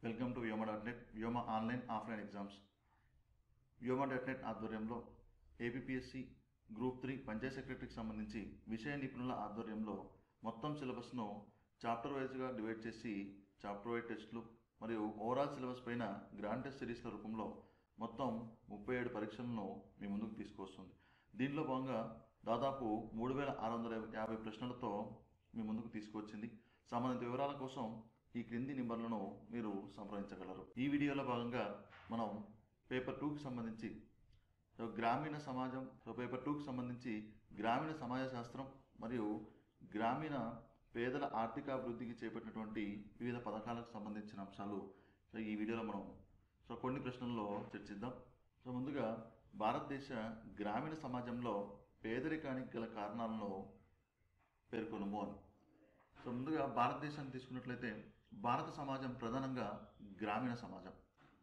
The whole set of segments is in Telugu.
Welcome to Vyoma dot net Vyoma online offline exams Vyoma dot net ఆధ్వర్యంలో ఏపీఎస్సి గ్రూప్ త్రీ పంచాయత్ సెక్రటరీకి సంబంధించి విషయ నిపుణుల ఆధ్వర్యంలో మొత్తం సిలబస్ను చాప్టర్ వైజ్గా డివైడ్ చేసి చాప్టర్ వైజ్ టెస్టులు మరియు ఓవరాల్ సిలబస్ పైన గ్రాండ్ టెస్ట్ సిరీస్ల రూపంలో మొత్తం ముప్పై ఏడు పరీక్షలను మీ ముందుకు తీసుకొస్తుంది దీనిలో భాగంగా దాదాపు మూడు వేల ఆరు వందల యాభై ప్రశ్నలతో మీ ముందుకు తీసుకువచ్చింది సంబంధిత వివరాల కోసం ఈ క్రింది నెంబర్లను మీరు సంప్రదించగలరు ఈ వీడియోలో భాగంగా మనం పేపర్ టూకి సంబంధించి సో గ్రామీణ సమాజం సో పేపర్ టూకి సంబంధించి గ్రామీణ సమాజ శాస్త్రం మరియు గ్రామీణ పేదల ఆర్థికాభివృద్ధికి చేపట్టినటువంటి వివిధ పథకాలకు సంబంధించిన అంశాలు సో ఈ వీడియోలో మనం సో కొన్ని ప్రశ్నల్లో చర్చిద్దాం సో ముందుగా భారతదేశ గ్రామీణ సమాజంలో పేదరికానికి గల కారణాలను పేర్కొనుము అని సో ముందుగా భారతదేశాన్ని తీసుకున్నట్లయితే భారత సమాజం ప్రధానంగా గ్రామీణ సమాజం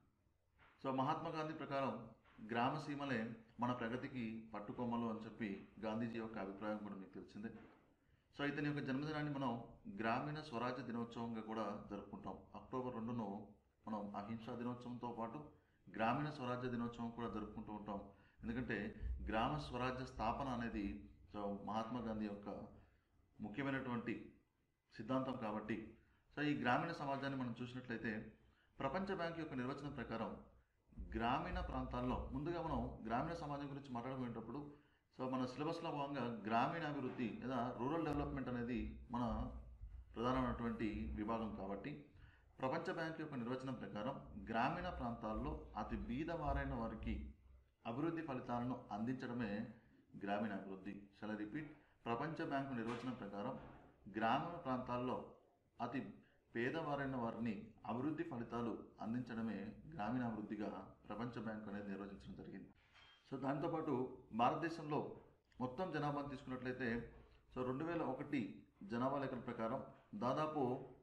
సో మహాత్మా గాంధీ ప్రకారం గ్రామ సీమలే మన ప్రగతికి పట్టుకొమ్మలు అని చెప్పి గాంధీజీ యొక్క అభిప్రాయం కూడా మీకు తెలిసిందే సో ఇతని యొక్క జన్మదినాన్ని మనం గ్రామీణ స్వరాజ్య దినోత్సవంగా కూడా జరుపుకుంటాం అక్టోబర్ రెండును మనం అహింసా దినోత్సవంతో పాటు గ్రామీణ స్వరాజ్య దినోత్సవం కూడా జరుపుకుంటూ ఉంటాం ఎందుకంటే గ్రామ స్వరాజ్య స్థాపన అనేది సో మహాత్మా గాంధీ యొక్క ముఖ్యమైనటువంటి సిద్ధాంతం కాబట్టి సో ఈ గ్రామీణ సమాజాన్ని మనం చూసినట్లయితే ప్రపంచ బ్యాంక్ యొక్క నిర్వచనం ప్రకారం గ్రామీణ ప్రాంతాల్లో ముందుగా మనం గ్రామీణ సమాజం గురించి మాట్లాడుకునేటప్పుడు సో మన సిలబస్లో భాగంగా గ్రామీణ అభివృద్ధి లేదా రూరల్ డెవలప్మెంట్ అనేది మన ప్రధానమైనటువంటి విభాగం కాబట్టి ప్రపంచ బ్యాంక్ యొక్క నిర్వచనం ప్రకారం గ్రామీణ ప్రాంతాల్లో అతి బీదవారైన వారికి అభివృద్ధి ఫలితాలను అందించడమే గ్రామీణ అభివృద్ధి షల రిపీట్ ప్రపంచ బ్యాంకు నిర్వచనం ప్రకారం గ్రామీణ ప్రాంతాల్లో అతి పేదవారైన వారిని అభివృద్ధి ఫలితాలు అందించడమే గ్రామీణాభివృద్ధిగా ప్రపంచ బ్యాంక్ అనేది నిర్వచించడం జరిగింది సో దాంతోపాటు భారతదేశంలో మొత్తం జనాభాను తీసుకున్నట్లయితే సో రెండు వేల ఒకటి జనాభా లెక్కల ప్రకారం దాదాపు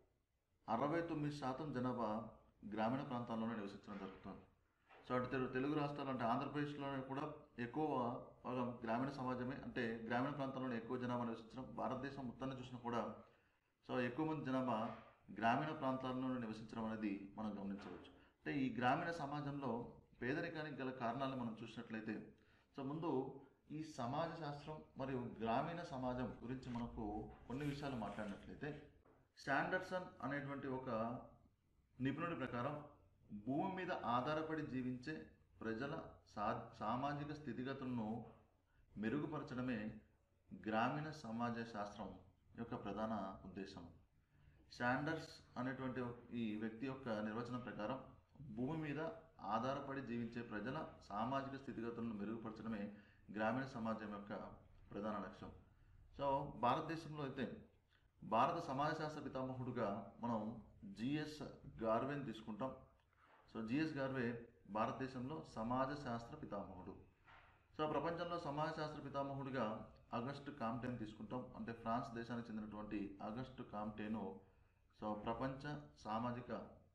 అరవై తొమ్మిది శాతం జనాభా గ్రామీణ ప్రాంతాల్లోనే నివసించడం జరుగుతుంది సో అటు తెలు- తెలుగు రాష్ట్రాలు అంటే ఆంధ్రప్రదేశ్లో కూడా ఎక్కువ భాగం గ్రామీణ సమాజమే అంటే గ్రామీణ ప్రాంతాల్లోనే ఎక్కువ జనాభా నివసించడం భారతదేశం మొత్తాన్ని చూసినా కూడా సో ఎక్కువ మంది జనాభా గ్రామీణ ప్రాంతాల్లోనే నివసించడం అనేది మనం గమనించవచ్చు అంటే ఈ గ్రామీణ సమాజంలో పేదరికానికి గల కారణాలు మనం చూసినట్లయితే సో ముందు ఈ సమాజ శాస్త్రం మరియు గ్రామీణ సమాజం గురించి మనకు కొన్ని విషయాలు మాట్లాడినట్లయితే స్టాండర్సన్ అనేటువంటి ఒక నిపుణుడి ప్రకారం భూమి మీద ఆధారపడి జీవించే ప్రజల సా సామాజిక స్థితిగతులను మెరుగుపరచడమే గ్రామీణ సమాజ శాస్త్రం యొక్క ప్రధాన ఉద్దేశం శాండర్స్ అనేటువంటి ఈ వ్యక్తి యొక్క నిర్వచనం ప్రకారం భూమి మీద ఆధారపడి జీవించే ప్రజల సామాజిక స్థితిగతులను మెరుగుపరచడమే గ్రామీణ సమాజం యొక్క ప్రధాన లక్ష్యం సో భారతదేశంలో అయితే భారత సమాజ శాస్త్ర పితామహుడుగా మనం జిఎస్ గార్వేని తీసుకుంటాం సో జిఎస్ గార్వే భారతదేశంలో సమాజ శాస్త్ర పితామహుడు సో ప్రపంచంలో సమాజ శాస్త్ర పితామహుడిగా ఆగస్టు కామ్టేన్ తీసుకుంటాం అంటే ఫ్రాన్స్ దేశానికి చెందినటువంటి ఆగస్టు కామ్టేను సో ప్రపంచ సామాజిక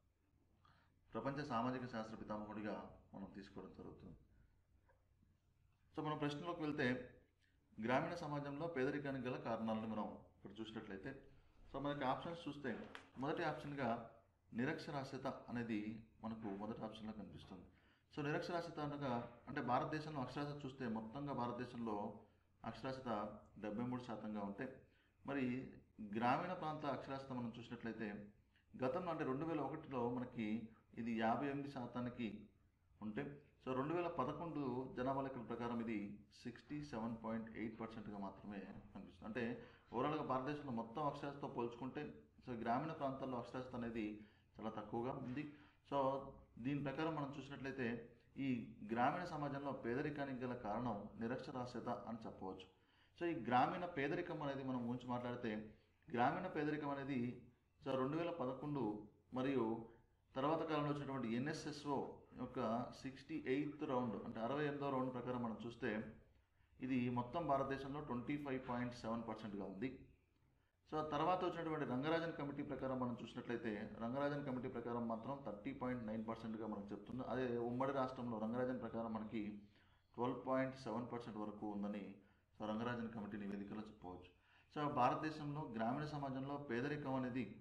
ప్రపంచ సామాజిక శాస్త్ర పితామహుడిగా మనం తీసుకోవడం జరుగుతుంది సో మనం ప్రశ్నలోకి వెళ్తే గ్రామీణ సమాజంలో పేదరికానికి గల కారణాలను మనం ఇక్కడ చూసినట్లయితే సో మనకి ఆప్షన్స్ చూస్తే మొదటి ఆప్షన్గా నిరక్షరాస్యత అనేది మనకు మొదటి ఆప్షన్లో కనిపిస్తుంది సో నిరక్షరాస్యత అనగా అంటే భారతదేశంలో అక్షరాస్యత చూస్తే మొత్తంగా భారతదేశంలో అక్షరాస్యత డెబ్బై మూడు శాతంగా ఉంటే మరి గ్రామీణ ప్రాంత అక్షరాస్యత మనం చూసినట్లయితే గతంలో అంటే రెండు వేల ఒకటిలో మనకి ఇది యాభై ఎనిమిది శాతానికి ఉంటే సో రెండు వేల పదకొండు జనాభా లెక్కల ప్రకారం ఇది సిక్స్టీ సెవెన్ పాయింట్ ఎయిట్ పర్సెంట్గా మాత్రమే కనిపిస్తుంది అంటే ఓవరాల్గా భారతదేశంలో మొత్తం అక్షరాస్యతతో పోల్చుకుంటే సో గ్రామీణ ప్రాంతాల్లో అక్షరాస్యత అనేది చాలా తక్కువగా ఉంది సో దీని ప్రకారం మనం చూసినట్లయితే ఈ గ్రామీణ సమాజంలో పేదరికానికి గల కారణం నిరక్షరాస్యత అని చెప్పవచ్చు సో ఈ గ్రామీణ పేదరికం అనేది మనం ఊహించి మాట్లాడితే గ్రామీణ పేదరికం అనేది సో రెండు వేల పదకొండు మరియు తర్వాత కాలంలో వచ్చినటువంటి ఎన్ఎస్ఎస్ఓ యొక్క సిక్స్టీ ఎయిత్ రౌండ్ అంటే అరవై ఎనిమిదో రౌండ్ ప్రకారం మనం చూస్తే ఇది మొత్తం భారతదేశంలో ట్వంటీ ఫైవ్ పాయింట్ సెవెన్ పర్సెంట్గా ఉంది సో తర్వాత వచ్చినటువంటి రంగరాజన్ కమిటీ ప్రకారం మనం చూసినట్లయితే రంగరాజన్ కమిటీ ప్రకారం మాత్రం థర్టీ పాయింట్ నైన్ పర్సెంట్గా మనకు చెప్తుంది అదే ఉమ్మడి రాష్ట్రంలో రంగరాజన్ ప్రకారం మనకి ట్వెల్వ్ పాయింట్ సెవెన్ పర్సెంట్ వరకు ఉందని సో రంగరాజన్ కమిటీ నివేదికలో చెప్పవచ్చు సో భారతదేశంలో గ్రామీణ సమాజంలో పేదరికం అనేది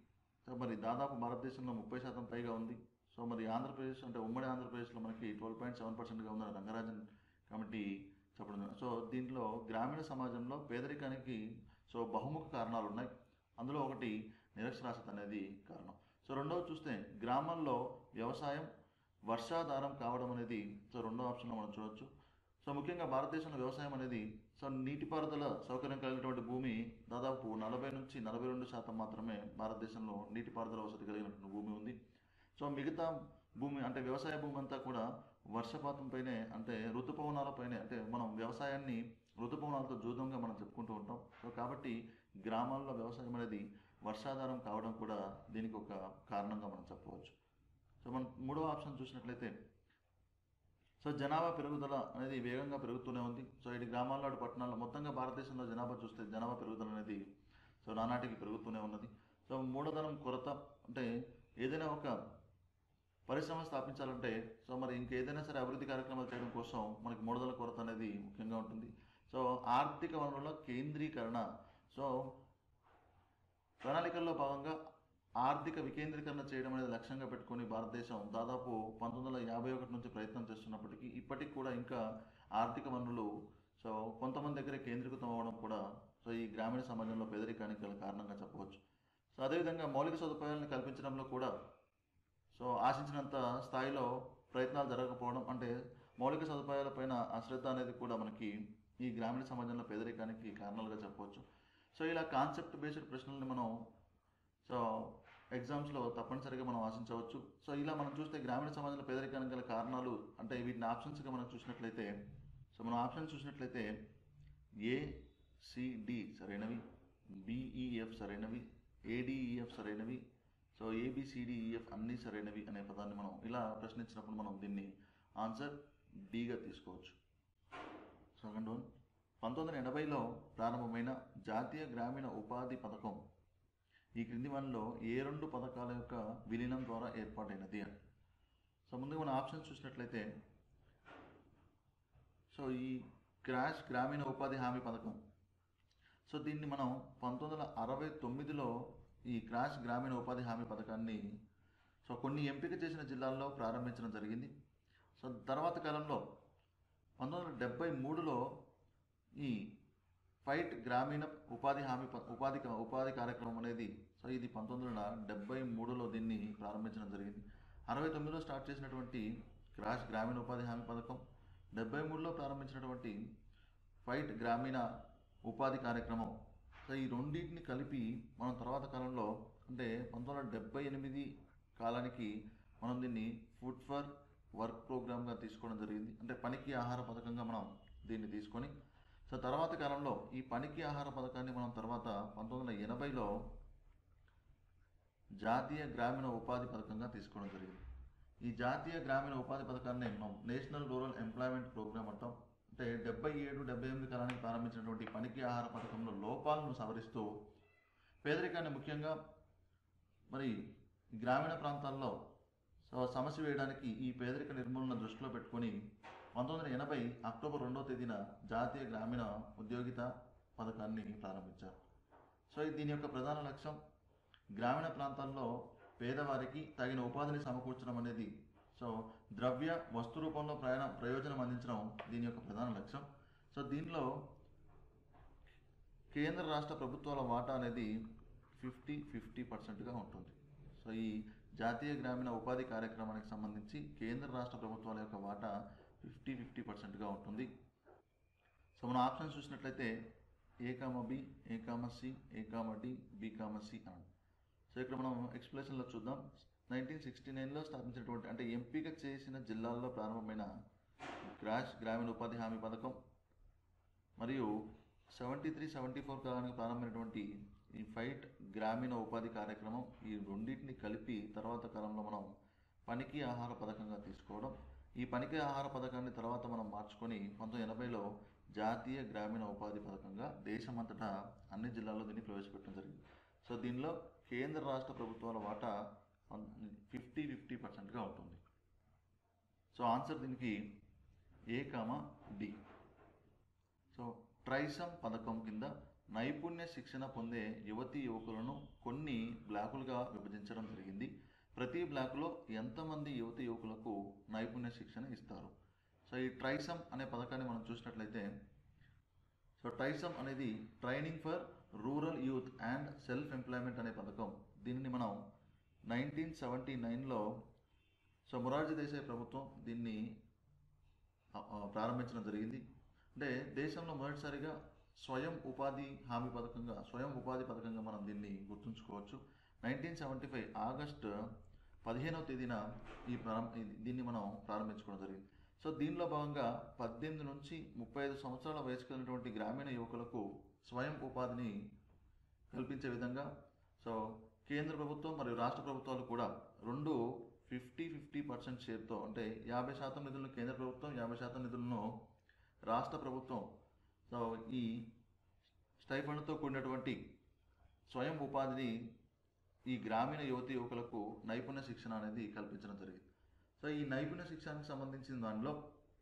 సో మరి దాదాపు భారతదేశంలో ముప్పై శాతం పైగా ఉంది సో మరి ఆంధ్రప్రదేశ్ అంటే ఉమ్మడి ఆంధ్రప్రదేశ్లో మనకి ట్వెల్వ్ పాయింట్ సెవెన్ పర్సెంట్గా ఉందని రంగరాజన్ కమిటీ చెప్పడం జరిగింది. సో దీంట్లో గ్రామీణ సమాజంలో పేదరికానికి సో బహుముఖ కారణాలు ఉన్నాయి అందులో ఒకటి నిరక్షరాస్యత అనేది కారణం సో రెండవది చూస్తే గ్రామాల్లో వ్యవసాయం వర్షాధారం కావడం అనేది సో రెండో ఆప్షన్లో మనం చూడొచ్చు సో ముఖ్యంగా భారతదేశంలో వ్యవసాయం అనేది సో నీటిపారుదల సౌకర్యం కలిగినటువంటి భూమి దాదాపు నలభై నుంచి నలభై రెండు శాతం మాత్రమే భారతదేశంలో నీటిపారుదల వసతి కలిగినటువంటి భూమి ఉంది సో మిగతా భూమి అంటే వ్యవసాయ భూమి అంతా కూడా వర్షపాతంపైనే అంటే ఋతుపవనాలపైనే అంటే మనం వ్యవసాయాన్ని ఋతుపవనాలతో జూదంగా మనం చెప్పుకుంటూ ఉంటాం సో కాబట్టి గ్రామాల్లో వ్యవసాయం అనేది వర్షాధారం కావడం కూడా దీనికి ఒక కారణంగా మనం చెప్పవచ్చు సో మనం మూడవ ఆప్షన్ చూసినట్లయితే సో జనాభా పెరుగుదల అనేది వేగంగా పెరుగుతూనే ఉంది సో ఇటు గ్రామాల్లో అటు పట్టణాల్లో మొత్తంగా భారతదేశంలో జనాభా చూస్తే జనాభా పెరుగుదల అనేది సో నానాటికి పెరుగుతూనే ఉన్నది సో మూలధనం కొరత అంటే ఏదైనా ఒక పరిశ్రమ స్థాపించాలంటే సో మరి ఇంకేదైనా సరే అభివృద్ధి కార్యక్రమాలు చేయడం కోసం మనకి మూలధన కొరత అనేది ముఖ్యంగా ఉంటుంది సో ఆర్థిక వనరుల కేంద్రీకరణ సో ప్రణాళికల్లో భాగంగా ఆర్థిక వికేంద్రీకరణ చేయడం అనేది లక్ష్యంగా పెట్టుకొని భారతదేశం దాదాపు పంతొమ్మిది వందల యాభై ఒకటి నుంచి ప్రయత్నం చేస్తున్నప్పటికీ ఇప్పటికి కూడా ఇంకా ఆర్థిక వనరులు సో కొంతమంది దగ్గర కేంద్రీకృతం అవ్వడం కూడా సో ఈ గ్రామీణ సమాజంలో పేదరికానికి గల కారణంగా చెప్పవచ్చు సో అదేవిధంగా మౌలిక సదుపాయాలను కల్పించడంలో కూడా సో ఆశించినంత స్థాయిలో ప్రయత్నాలు జరగకపోవడం అంటే మౌలిక సదుపాయాలపైన అశ్రద్ధ అనేది కూడా మనకి ఈ గ్రామీణ సమాజంలో పేదరికానికి కారణాలుగా చెప్పవచ్చు సో ఇలా కాన్సెప్ట్ బేస్డ్ ప్రశ్నల్ని మనం సో ఎగ్జామ్స్లో తప్పనిసరిగా మనం ఆశించవచ్చు సో ఇలా మనం చూస్తే గ్రామీణ సమాజంలో పేదరికానికి గల కారణాలు అంటే వీటిని ఆప్షన్స్గా మనం చూసినట్లయితే సో మనం ఆప్షన్స్ చూసినట్లయితే ఏ సిడి సరైనవి బిఈఎఫ్ సరైనవి ఏడిఈఎఫ్ సరైనవి సో ఏబిసిడిఈఎఫ్ అన్నీ సరైనవి అనే పదాన్ని మనం ఇలా ప్రశ్నించినప్పుడు మనం దీన్ని ఆన్సర్ డిగా తీసుకోవచ్చు సెకండ్ వన్ పంతొమ్మిది వందల ఎనభైలో ప్రారంభమైన జాతీయ గ్రామీణ ఉపాధి పథకం ఈ క్రింది వాటిలో ఏ రెండు పథకాల యొక్క విలీనం ద్వారా ఏర్పాటైనది అని సో ముందుగా మన ఆప్షన్ చూసినట్లయితే సో ఈ క్రాష్ గ్రామీణ ఉపాధి హామీ పథకం సో దీన్ని మనం పంతొమ్మిది వందల అరవై తొమ్మిదిలో ఈ క్రాష్ గ్రామీణ ఉపాధి హామీ పథకాన్ని సో కొన్ని ఎంపిక చేసిన జిల్లాల్లో ప్రారంభించడం జరిగింది సో తర్వాత కాలంలో పంతొమ్మిది వందల డెబ్బై మూడులో ఈ ఫైట్ గ్రామీణ ఉపాధి హామీ ప- ఉపాధి క- ఉపాధి కార్యక్రమం అనేది సో ఇది పంతొమ్మిది వందల డెబ్బై మూడులో దీన్ని ప్రారంభించడం జరిగింది అరవై తొమ్మిదిలో స్టార్ట్ చేసినటువంటి క్రాష్ గ్రామీణ ఉపాధి హామీ పథకం డెబ్బై మూడులో ప్రారంభించినటువంటి ఫైట్ గ్రామీణ ఉపాధి కార్యక్రమం సో ఈ రెండింటిని కలిపి మనం తర్వాత కాలంలో అంటే పంతొమ్మిది వందల డెబ్బై ఎనిమిది కాలానికి మనం దీన్ని ఫుడ్ ఫర్ వర్క్ ప్రోగ్రామ్గా తీసుకోవడం జరిగింది అంటే పనికి ఆహార పథకంగా మనం దీన్ని తీసుకొని సో తర్వాత కాలంలో ఈ పనికి ఆహార పథకాన్ని మనం తర్వాత పంతొమ్మిది వందల ఎనభైలో జాతీయ గ్రామీణ ఉపాధి పథకంగా తీసుకోవడం జరిగింది ఈ జాతీయ గ్రామీణ ఉపాధి పథకాన్ని మనం నేషనల్ రూరల్ ఎంప్లాయ్మెంట్ ప్రోగ్రామ్ అంటాం అంటే డెబ్బై ఏడు డెబ్బై ఎనిమిది కాలానికి ప్రారంభించినటువంటి పనికి ఆహార పథకంలో లోపాలను సవరిస్తూ పేదరికాన్ని ముఖ్యంగా మరి ఈ గ్రామీణ ప్రాంతాల్లో సో సమస్య వేయడానికి ఈ పేదరిక నిర్మూలన దృష్టిలో పెట్టుకొని పంతొమ్మిది వందల ఎనభై అక్టోబర్ రెండవ తేదీన జాతీయ గ్రామీణ ఉద్యోగిత పథకాన్ని ప్రారంభించారు సో ఇది దీని యొక్క ప్రధాన లక్ష్యం గ్రామీణ ప్రాంతాల్లో పేదవారికి తగిన ఉపాధిని సమకూర్చడం అనేది సో ద్రవ్య వస్తు రూపంలో ప్రయాణ ప్రయోజనం అందించడం దీని యొక్క ప్రధాన లక్ష్యం సో దీనిలో కేంద్ర రాష్ట్ర ప్రభుత్వాల వాటా అనేది ఫిఫ్టీ ఫిఫ్టీ పర్సెంట్గా ఉంటుంది సో ఈ జాతీయ గ్రామీణ ఉపాధి కార్యక్రమానికి సంబంధించి కేంద్ర రాష్ట్ర ప్రభుత్వాల యొక్క వాటా ఫిఫ్టీ ఫిఫ్టీ పర్సెంట్గా ఉంటుంది సో మనం ఆప్షన్స్ చూసినట్లయితే A comma B A comma C A comma D B comma C అని సో ఇక్కడ మనం ఎక్స్ప్లెనేషన్లో చూద్దాం నైన్టీన్ సిక్స్టీ నైన్లో స్థాపించినటువంటి అంటే ఎంపిక చేసిన జిల్లాల్లో ప్రారంభమైన క్రాష్ గ్రామీణ ఉపాధి హామీ పథకం మరియు సెవెంటీ త్రీ సెవెంటీ ఫోర్ కాలానికి ప్రారంభమైనటువంటి ఈ ఫైట్ గ్రామీణ ఉపాధి కార్యక్రమం ఈ రెండింటిని కలిపి తర్వాత కాలంలో మనం పనికి ఆహార పథకంగా తీసుకోవడం ఈ పనికి ఆహార పథకాన్ని తర్వాత మనం మార్చుకొని పంతొమ్మిది ఎనభైలో జాతీయ గ్రామీణ ఉపాధి పథకంగా దేశమంతటా అన్ని జిల్లాల్లో దీన్ని ప్రవేశపెట్టడం జరిగింది సో దీనిలో కేంద్ర రాష్ట్ర ప్రభుత్వాల వాటా ఫిఫ్టీ ఫిఫ్టీ పర్సెంట్గా ఉంటుంది సో ఆన్సర్ దీనికి ఏ కామ డి సో ట్రైసమ్ పథకం కింద నైపుణ్య శిక్షణ పొందే యువతీ యువకులను కొన్ని బ్లాకులుగా విభజించడం జరిగింది ప్రతి బ్లాకులో ఎంతమంది యువతీ యువకులకు నైపుణ్య శిక్షణ ఇస్తారు సో ఈ ట్రైసమ్ అనే పథకాన్ని మనం చూసినట్లయితే సో ట్రైసమ్ అనేది training for rural youth and self employment అనే పథకం దీనిని మనం నైన్టీన్ సెవెంటీ నైన్లో సో మొరార్జీ దేశాయ్ ప్రభుత్వం దీన్ని ఆ, ఆ, ప్రారంభించడం జరిగింది అంటే దేశంలో మొదటిసారిగా స్వయం ఉపాధి హామీ పథకంగా స్వయం ఉపాధి పథకంగా మనం దీన్ని గుర్తుంచుకోవచ్చు నైన్టీన్ సెవెంటీ ఫైవ్ ఆగస్ట్ పదిహేనవ తేదీన ఈ ప్రారంభ ఇది- దీన్ని మనం ప్రారంభించుకోవడం జరిగింది సో దీనిలో భాగంగా పద్దెనిమిది నుంచి ముప్పై ఐదు సంవత్సరాల వయసు కలిగినటువంటి గ్రామీణ యువకులకు స్వయం ఉపాధిని కల్పించే విధంగా సో కేంద్ర ప్రభుత్వం మరియు రాష్ట్ర ప్రభుత్వాలు కూడా రెండు ఫిఫ్టీ ఫిఫ్టీ పర్సెంట్ షేర్తో అంటే యాభై శాతం నిధులను కేంద్ర ప్రభుత్వం యాభై శాతం నిధులను రాష్ట్ర ప్రభుత్వం సో ఈ స్టైఫండ్తో కూడినటువంటి స్వయం ఉపాధిని ఈ గ్రామీణ యువతి యువకులకు నైపుణ్య శిక్షణ అనేది కల్పించడం జరిగింది సో ఈ నైపుణ్య శిక్షణకు సంబంధించిన దానిలో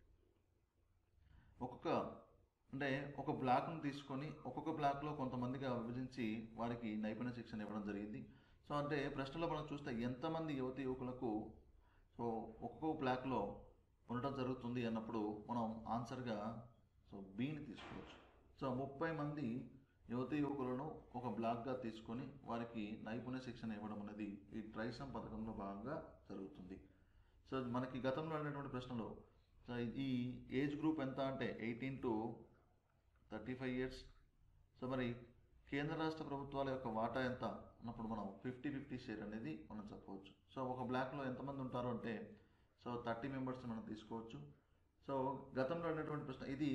ఒక్కొక్క అంటే ఒక బ్లాక్ను తీసుకొని ఒక్కొక్క బ్లాక్లో కొంతమందిగా విభజించి వారికి నైపుణ్య శిక్షణ ఇవ్వడం జరిగింది సో అంటే ప్రశ్నలో మనం చూస్తే ఎంతమంది యువతి యువకులకు సో ఒక్కొక్క బ్లాక్లో ఉండటం జరుగుతుంది అన్నప్పుడు మనం ఆన్సర్గా సో బీని తీసుకోవచ్చు సో ముప్పై మంది యువతి యువకులను ఒక బ్లాక్గా తీసుకొని వారికి నైపుణ్య శిక్షణ ఇవ్వడం అనేది ఈ ట్రైసమ్ పథకంలో భాగంగా జరుగుతుంది సో మనకి గతంలో అడిగినటువంటి ప్రశ్నలో సో ఈ ఏజ్ గ్రూప్ ఎంత అంటే eighteen to thirty five years so మరి కేంద్ర రాష్ట్ర ప్రభుత్వాల యొక్క వాటా ఎంత అన్నప్పుడు మనం ఫిఫ్టీ ఫిఫ్టీ షేర్ అనేది మనం చెప్పవచ్చు సో ఒక బ్లాక్లో ఎంతమంది ఉంటారు అంటే సో థర్టీ మెంబర్స్ మనం తీసుకోవచ్చు సో గతంలో అడిగినటువంటి ప్రశ్న ఇది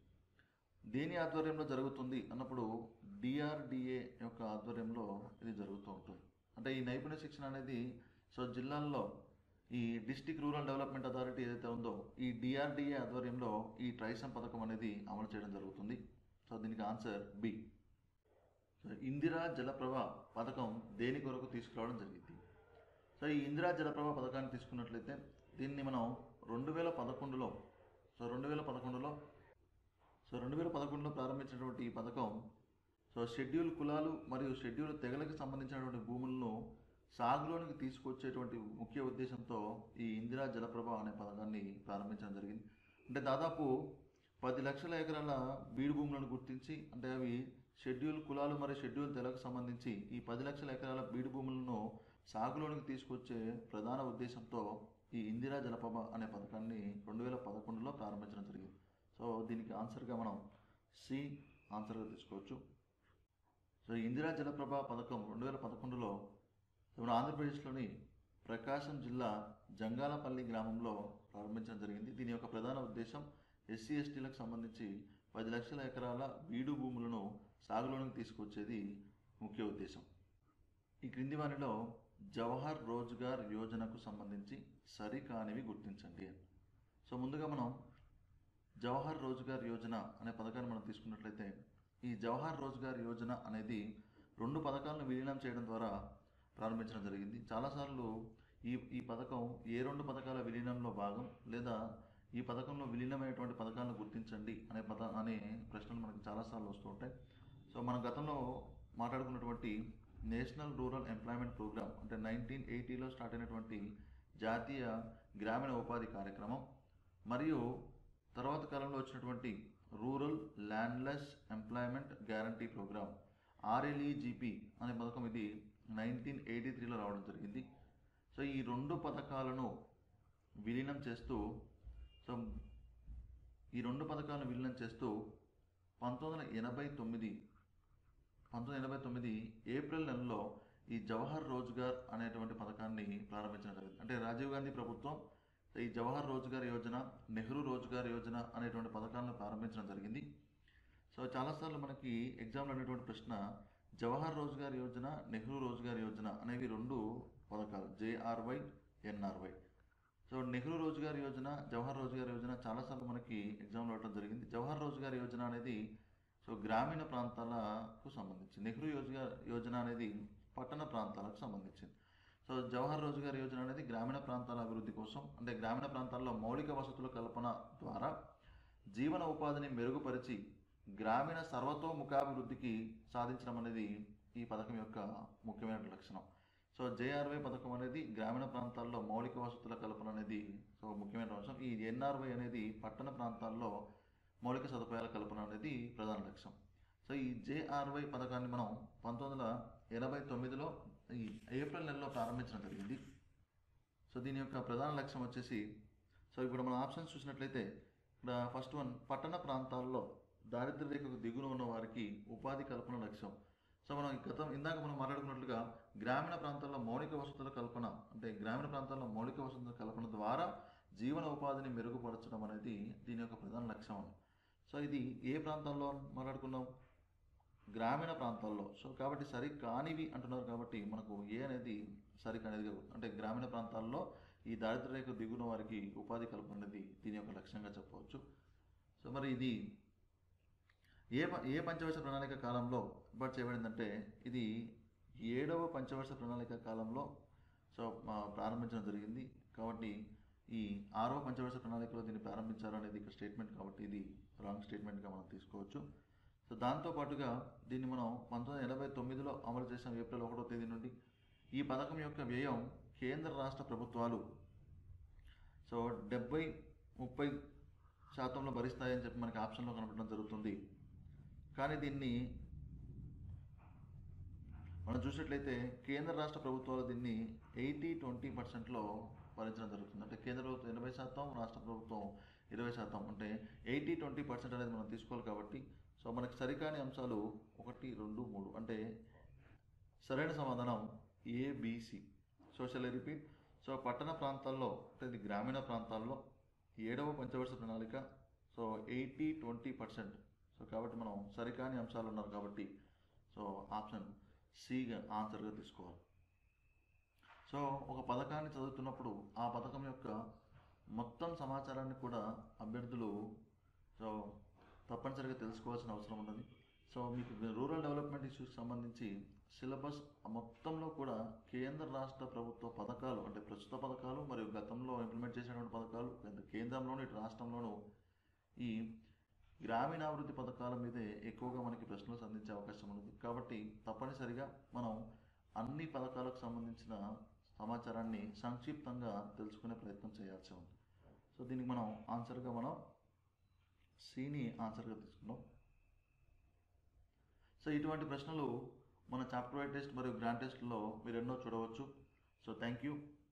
దేని ఆధ్వర్యంలో జరుగుతుంది అన్నప్పుడు డిఆర్డిఏ యొక్క ఆధ్వర్యంలో ఇది జరుగుతూ ఉంటుంది అంటే ఈ నైపుణ్య శిక్షణ అనేది సో జిల్లాల్లో ఈ డిస్టిక్ రూరల్ డెవలప్మెంట్ అథారిటీ ఏదైతే ఉందో ఈ డిఆర్డిఏ ఆధ్వర్యంలో ఈ ట్రైసమ్ పథకం అనేది అమలు చేయడం జరుగుతుంది సో దీనికి answer B so Indira Jalaprabha పథకం దేని కొరకు తీసుకురావడం జరిగింది సో ఈ ఇందిరా జలప్రభ పథకాన్ని తీసుకున్నట్లయితే దీన్ని మనం రెండు వేల పదకొండులో సో రెండు వేల పదకొండులో సో రెండు వేల పదకొండులో ప్రారంభించినటువంటి ఈ పథకం సో షెడ్యూల్ కులాలు మరియు షెడ్యూల్ తెగలకు సంబంధించినటువంటి భూములను సాగులోనికి తీసుకొచ్చేటువంటి ముఖ్య ఉద్దేశంతో ఈ ఇందిరా జలప్రభ అనే పథకాన్ని ప్రారంభించడం జరిగింది అంటే దాదాపు పది లక్షల ఎకరాల బీడు భూములను గుర్తించి అంటే అవి షెడ్యూల్ కులాలు మరియు షెడ్యూల్ తెగలకు సంబంధించి ఈ పది లక్షల ఎకరాల బీడు భూములను సాగులోనికి తీసుకొచ్చే ప్రధాన ఉద్దేశంతో ఈ ఇందిరా జలప్రభ అనే పథకాన్ని రెండు వేల పదకొండులో ప్రారంభించడం జరిగింది సో దీనికి ఆన్సర్గా మనం సి ఆన్సర్గా తీసుకోవచ్చు సో ఇందిరా జలప్రభ పథకం రెండు వేల పదకొండులో మన ఆంధ్రప్రదేశ్లోని ప్రకాశం జిల్లా జంగాలపల్లి గ్రామంలో ప్రారంభించడం జరిగింది దీని యొక్క ప్రధాన ఉద్దేశం ఎస్సీ ఎస్టీలకు సంబంధించి పది లక్షల ఎకరాల బీడు భూములను సాగులోనికి తీసుకొచ్చేది ముఖ్య ఉద్దేశం ఈ క్రింది వారిలో జవహర్ రోజ్గార్ యోజనకు సంబంధించి సరికానివి గుర్తించండి అని సో ముందుగా మనం జవహర్ రోజ్గార్ యోజన అనే పథకాన్ని మనం తీసుకున్నట్లయితే ఈ జవహర్ రోజ్గార్ యోజన అనేది రెండు పథకాలను విలీనం చేయడం ద్వారా ప్రారంభించడం జరిగింది చాలాసార్లు ఈ ఈ పథకం ఏ రెండు పథకాల విలీనంలో భాగం లేదా ఈ పథకంలో విలీనమైనటువంటి పథకాలను గుర్తించండి అనే పద అనే ప్రశ్నలు మనకి చాలాసార్లు వస్తూ ఉంటాయి సో మన గతంలో మాట్లాడుకున్నటువంటి నేషనల్ రూరల్ ఎంప్లాయ్మెంట్ ప్రోగ్రామ్ అంటే నైన్టీన్ ఎయిటీలో స్టార్ట్ అయినటువంటి జాతీయ గ్రామీణ ఉపాధి కార్యక్రమం మరియు తర్వాత కాలంలో వచ్చినటువంటి rural landless employment guarantee programme RLEGP అనే పథకం ఇది నైన్టీన్ ఎయిటీ త్రీలో రావడం జరిగింది సో ఈ రెండు పథకాలను విలీనం చేస్తూ సో ఈ రెండు పథకాలను విలీనం చేస్తూ పంతొమ్మిది వందల ఎనభై తొమ్మిది పంతొమ్మిది ఎనభై తొమ్మిది ఏప్రిల్ నెలలో ఈ జవహర్ రోజ్గార్ అనేటువంటి పథకాన్ని ప్రారంభించడం జరిగింది అంటే రాజీవ్ గాంధీ ప్రభుత్వం ఈ జవహర్ రోజ్గార్ యోజన నెహ్రూ రోజ్గార్ యోజన అనేటువంటి పథకాలను ప్రారంభించడం జరిగింది సో చాలాసార్లు మనకి ఎగ్జామ్లో అనేటువంటి ప్రశ్న జవహర్ రోజ్గార్ యోజన నెహ్రూ రోజ్గార్ యోజన అనేవి రెండు పథకాలు JRY NRY so Nehru Rozgar Yojana Jawahar Rozgar Yojana చాలాసార్లు మనకి ఎగ్జామ్లో ఇవ్వడం జరిగింది జవహర్ రోజ్గార్ యోజన అనేది సో గ్రామీణ ప్రాంతాలకు సంబంధించి నెహ్రూ యోజన యోజన అనేది పట్టణ ప్రాంతాలకు సంబంధించింది సో జవహర్ రోజ్గార్ యోజన అనేది గ్రామీణ ప్రాంతాల అభివృద్ధి కోసం అంటే గ్రామీణ ప్రాంతాల్లో మౌలిక వసతుల కల్పన ద్వారా జీవన ఉపాధిని మెరుగుపరిచి గ్రామీణ సర్వతోముఖాభివృద్ధికి సాధించడం అనేది ఈ పథకం యొక్క ముఖ్యమైన లక్షణం సో జేఆర్వై పథకం అనేది గ్రామీణ ప్రాంతాల్లో మౌలిక వసతుల కల్పన అనేది సో ముఖ్యమైన అంశం ఈ ఎన్ఆర్వై అనేది పట్టణ ప్రాంతాల్లో మౌలిక సదుపాయాల కల్పన అనేది ప్రధాన లక్ష్యం సో ఈ జేఆర్వై పథకాన్ని మనం పంతొమ్మిది వందల ఎనభై తొమ్మిదిలో ఈ ఏప్రిల్ నెలలో ప్రారంభించడం జరిగింది సో దీని యొక్క ప్రధాన లక్ష్యం వచ్చేసి సో ఇప్పుడు మనం ఆప్షన్స్ చూసినట్లయితే ఇక్కడ ఫస్ట్ వన్ పట్టణ ప్రాంతాల్లో దారిద్ర్య రేఖకు దిగున ఉన్న వారికి ఉపాధి కల్పన లక్ష్యం సో మనం ఈ గతం ఇందాక మనం మాట్లాడుకున్నట్లుగా గ్రామీణ ప్రాంతాల్లో మౌలిక వసతుల కల్పన అంటే గ్రామీణ ప్రాంతాల్లో మౌలిక వసతుల కల్పన ద్వారా జీవన ఉపాధిని మెరుగుపరచడం అనేది దీని యొక్క ప్రధాన లక్ష్యం సో ఇది ఏ ప్రాంతాల్లో మాట్లాడుకున్నాం గ్రామీణ ప్రాంతాల్లో సో కాబట్టి సరి కానివి అంటున్నారు కాబట్టి మనకు ఏ అనేది సరి కానిది అంటే గ్రామీణ ప్రాంతాల్లో ఈ దారిద్ర్య రేఖ దిగున వారికి ఉపాధి కల్పన అనేది దీని యొక్క లక్ష్యంగా చెప్పవచ్చు సో మరి ఇది ఏ ప- ఏ పంచవర్ష ప్రణాళిక కాలంలో ఏర్పాటు చేయబడిందంటే ఇది ఏడవ పంచవర్ష ప్రణాళిక కాలంలో సో ఆ, ప్రారంభించడం జరిగింది కాబట్టి ఈ ఆరవ పంచవర్ష ప్రణాళికలో దీన్ని ప్రారంభించారు అనేది ఇక్కడ స్టేట్మెంట్ కాబట్టి ఇది రాంగ్ స్టేట్మెంట్గా మనం తీసుకోవచ్చు సో దాంతో పాటుగా దీన్ని మనం పంతొమ్మిది వందల ఎనభై తొమ్మిదిలో అమలు చేసిన ఏప్రిల్ ఒకటో తేదీ నుండి ఈ పథకం యొక్క వ్యయం కేంద్ర రాష్ట్ర ప్రభుత్వాలు సో డెబ్బై ముప్పై శాతంలో భరిస్తాయని చెప్పి మనకి ఆప్షన్లో కనపడడం జరుగుతుంది కానీ దీన్ని మనం చూసినట్లయితే కేంద్ర రాష్ట్ర ప్రభుత్వాలు దీన్ని ఎయిటీ ట్వంటీ పర్సెంట్లో భరించడం జరుగుతుంది అంటే కేంద్ర ప్రభుత్వం ఎనభై శాతం రాష్ట్ర ప్రభుత్వం ఇరవై శాతం అంటే ఎయిటీ ట్వంటీ పర్సెంట్ అనేది మనం తీసుకోవాలి కాబట్టి సో మనకి సరికాని అంశాలు ఒకటి రెండు మూడు అంటే సరైన సమాధానం ఏబిసి సోషల్ రిపీట్ సో పట్టణ ప్రాంతాల్లో అంటే ఇది గ్రామీణ ప్రాంతాల్లో ఏడవ పంచవర్ష ప్రణాళిక so eighty twenty percent so కాబట్టి మనం సరికాని అంశాలు ఉన్నారు కాబట్టి సో ఆప్షన్ సిగా ఆన్సర్గా తీసుకోవాలి సో ఒక పథకాన్ని చదువుతున్నప్పుడు ఆ పథకం యొక్క మొత్తం సమాచారాన్ని కూడా అభ్యర్థులు సో తప్పనిసరిగా తెలుసుకోవాల్సిన అవసరం ఉన్నది సో మీకు రూరల్ డెవలప్మెంట్ ఇష్యూస్ సంబంధించి సిలబస్ మొత్తంలో కూడా కేంద్ర రాష్ట్ర ప్రభుత్వ పథకాలు అంటే ప్రస్తుత పథకాలు మరియు గతంలో ఇంప్లిమెంట్ చేసినటువంటి పథకాలు అంటే కేంద్రంలోను ఇటు రాష్ట్రంలోనూ ఈ గ్రామీణాభివృద్ధి పథకాల మీదే ఎక్కువగా మనకి ప్రశ్నలు సంధించే అవకాశం ఉంది కాబట్టి తప్పనిసరిగా మనం అన్ని పథకాలకు సంబంధించిన సమాచారాన్ని సంక్షిప్తంగా తెలుసుకునే ప్రయత్నం చేయాల్సి ఉంది సో దీనికి మనం ఆన్సర్గా మనం సిని ఆన్సర్గా తీసుకున్నాం సో ఇటువంటి ప్రశ్నలు మన చాప్టర్ వైడ్ టెస్ట్ మరియు గ్రాండ్ టెస్ట్లో మీరు ఎన్నో చూడవచ్చు సో థ్యాంక్ యూ